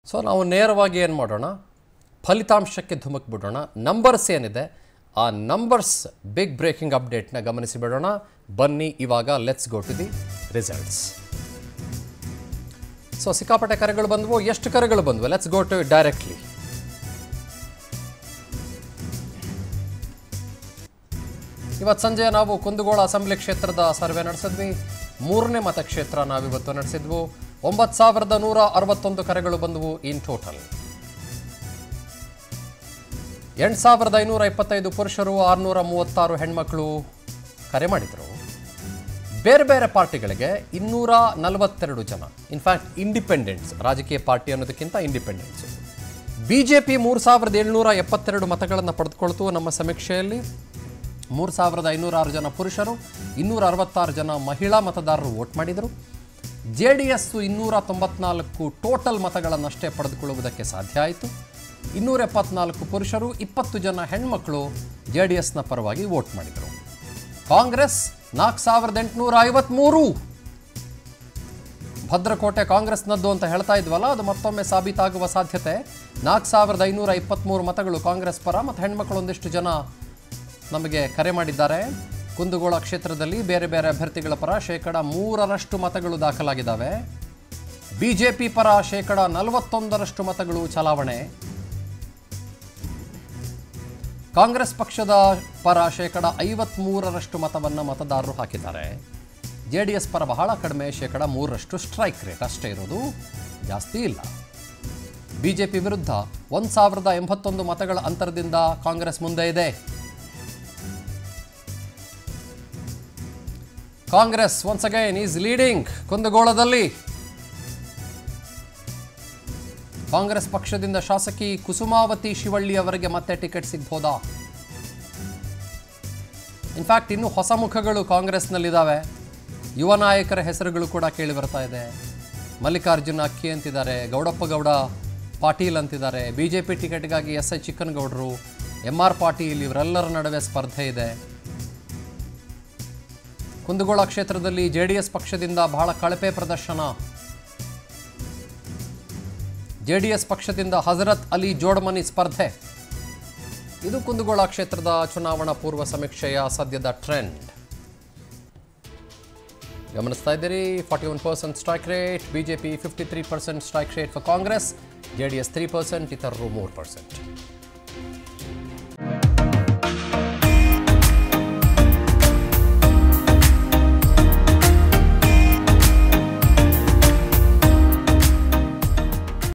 so ನಾವು ನೇರವಾಗಿ ಏನು ಮಾಡೋಣ ಫಲಿತಾಂಶಕ್ಕೆ ಧುಮುಕ್ ಬಿಡೋಣ ನಂಬರ್ಸ್ ಏನಿದೆ ಆ ನಂಬರ್ಸ್ ಬಿಗ್ ಬ್ರೇಕಿಂಗ್ ಅಪ್ಡೇಟ್ನ ಗಮನಿಸಿ ಬಿಡೋಣ ಬನ್ನಿ ಇವಾಗ let's go to the results so ಸಿಕ್ಕಾಪಟ್ಟೆ ಕರೆಗಳು ಬಂದವು ಎಷ್ಟು ಕರೆಗಳು ಬಂದವು ಲೆಟ್ಸ್ ಗೋ ಟು ಡೈರೆಕ್ಟ್ಲಿ ಇವತ್ತು ಸಂಜೆ ನಾವು ಕುಂದಗೋಳ ಅಸೆಂಬ್ಲಿ ಕ್ಷೇತ್ರದ ಸರ್ವೆ ನಡೆಸಿದ್ವಿ ಮೂರನೇ ಮತಕ್ಷೇತ್ರ ನಾವಿವತ್ತು ನಡೆಸಿದ್ವು ಒಂಬತ್ತು ಸಾವಿರದ ನೂರ ಅರವತ್ತೊಂದು ಕರೆಗಳು ಬಂದವು ಇನ್ ಟೋಟಲ್ ಎಂಟು ಸಾವಿರದ ಐನೂರ ಇಪ್ಪತ್ತೈದು ಪುರುಷರು ಆರುನೂರ ಮೂವತ್ತಾರು ಹೆಣ್ಮಕ್ಳು ಕರೆ ಮಾಡಿದರು ಬೇರೆ ಬೇರೆ ಪಾರ್ಟಿಗಳಿಗೆ ಇನ್ನೂರ ನಲವತ್ತೆರಡು ಜನ ಇನ್ಫ್ಯಾಕ್ಟ್ ಇಂಡಿಪೆಂಡೆಂಟ್ಸ್ ರಾಜಕೀಯ ಪಾರ್ಟಿ ಅನ್ನೋದಕ್ಕಿಂತ ಇಂಡಿಪೆಂಡೆನ್ಸ್ ಬಿ ಜೆ ಪಿ ಮೂರು ಸಾವಿರದ ಏಳ್ನೂರ ಎಪ್ಪತ್ತೆರಡು ಮತಗಳನ್ನು ಪಡೆದುಕೊಳ್ತು ನಮ್ಮ ಸಮೀಕ್ಷೆಯಲ್ಲಿ ಮೂರು ಸಾವಿರದ ಐನೂರ ಆರು ಜನ ಪುರುಷರು ಇನ್ನೂರ ಅರವತ್ತಾರು ಜನ ಮಹಿಳಾ ಮತದಾರರು ವೋಟ್ ಮಾಡಿದರು ಜೆ ಡಿ ಎಸ್ ಇನ್ನೂರ ತೊಂಬತ್ನಾಲ್ಕು ಟೋಟಲ್ ಮತಗಳನ್ನಷ್ಟೇ ಪಡೆದುಕೊಳ್ಳುವುದಕ್ಕೆ ಸಾಧ್ಯ ಆಯಿತು ಇನ್ನೂರ ಎಪ್ಪತ್ನಾಲ್ಕು ಪುರುಷರು ಇಪ್ಪತ್ತು ಜನ ಹೆಣ್ಮಕ್ಳು ಜೆ ಡಿ ಎಸ್ನ ಪರವಾಗಿ ವೋಟ್ ಮಾಡಿದರು ಕಾಂಗ್ರೆಸ್ ನಾಲ್ಕು ಸಾವಿರದ ಎಂಟುನೂರ ಐವತ್ತ್ಮೂರು ಭದ್ರಕೋಟೆ ಕಾಂಗ್ರೆಸ್ನದ್ದು ಅಂತ ಹೇಳ್ತಾ ಇದ್ವಲ್ಲ ಅದು ಮತ್ತೊಮ್ಮೆ ಸಾಬೀತಾಗುವ ಸಾಧ್ಯತೆ ನಾಲ್ಕು ಸಾವಿರದ ಐನೂರ ಇಪ್ಪತ್ತ್ಮೂರು ಮತಗಳು ಕಾಂಗ್ರೆಸ್ ಪರ ಮತ್ತು ಹೆಣ್ಮಕ್ಳು ಒಂದಿಷ್ಟು ಜನ ನಮಗೆ ಕರೆ ಮಾಡಿದ್ದಾರೆ ಕುಂದಗೋಳ ಕ್ಷೇತ್ರದಲ್ಲಿ ಬೇರೆ ಬೇರೆ ಅಭ್ಯರ್ಥಿಗಳ ಪರ ಶೇಕಡ ಮೂರರಷ್ಟು ಮತಗಳು ದಾಖಲಾಗಿದ್ದಾವೆ ಬಿಜೆಪಿ ಪರ ಶೇಕಡ ನಲವತ್ತೊಂದರಷ್ಟು ಮತಗಳು ಚಲಾವಣೆ ಕಾಂಗ್ರೆಸ್ ಪಕ್ಷದ ಪರ ಶೇಕಡ ಐವತ್ಮೂರರಷ್ಟು ಮತವನ್ನು ಮತದಾರರು ಹಾಕಿದ್ದಾರೆ ಜೆ ಡಿ ಎಸ್ ಪರ ಬಹಳ ಕಡಿಮೆ ಶೇಕಡ ಮೂರರಷ್ಟು ಸ್ಟ್ರೈಕ್ ರೇಟ್ ಅಷ್ಟೇ ಇರೋದು ಜಾಸ್ತಿ ಇಲ್ಲ ಬಿಜೆಪಿ ವಿರುದ್ಧ ಒಂದು ಸಾವಿರದ ಎಂಬತ್ತೊಂದು ಮತಗಳ ಅಂತರದಿಂದ ಕಾಂಗ್ರೆಸ್ ಮುಂದೆ ಇದೆ Congress once again is leading ಕುಂದಗೋಳದಲ್ಲಿ ಕಾಂಗ್ರೆಸ್ ಪಕ್ಷದಿಂದ ಶಾಸಕಿ ಕುಸುಮಾವತಿ ಶಿವಳ್ಳಿ ಅವರಿಗೆ ಮತ್ತೆ ಟಿಕೆಟ್ ಸಿಗ್ಬೋದಾ ಇನ್ಫ್ಯಾಕ್ಟ್ ಇನ್ನು ಹೊಸ ಮುಖಗಳು ಕಾಂಗ್ರೆಸ್ನಲ್ಲಿದ್ದಾವೆ ಯುವ ನಾಯಕರ ಹೆಸರುಗಳು ಕೂಡ ಕೇಳಿ ಬರ್ತಾ ಇದೆ ಮಲ್ಲಿಕಾರ್ಜುನ ಅಕ್ಕಿ ಅಂತಿದ್ದಾರೆ ಗೌಡಪ್ಪ ಗೌಡ ಪಾಟೀಲ್ ಅಂತಿದ್ದಾರೆ ಬಿ ಜೆ ಪಿ ಟಿಕೆಟ್ಗಾಗಿ ಎಸ್ ಐ ಚಿಕ್ಕನಗೌಡರು ಎಂ ಆರ್ ಪಾಟೀಲ್ ಇವರೆಲ್ಲರ ನಡುವೆ ಸ್ಪರ್ಧೆ ಇದೆ ಕುಂದಗೋಳ ಕ್ಷೇತ್ರದಲ್ಲಿ ಜೆ ಡಿ ಎಸ್ ಪಕ್ಷದಿಂದ ಬಹಳ ಕಳಪೆ ಪ್ರದರ್ಶನ ಜೆ ಡಿ ಎಸ್ ಪಕ್ಷದಿಂದ ಹಜರತ್ ಅಲಿ ಜೋಡ್ಮನಿ ಸ್ಪರ್ಧೆ ಇದು ಕುಂದಗೋಳ ಕ್ಷೇತ್ರದ ಚುನಾವಣಾ ಪೂರ್ವ ಸಮೀಕ್ಷೆಯ ಸದ್ಯದ ಟ್ರೆಂಡ್ ಗಮನಿಸ್ತಾ ಇದ್ದೀರಿ forty one percent strike rate BJP fifty three percent strike rate for Congress J D S three percent ಇತರರು ಮೂರು ಪರ್ಸೆಂಟ್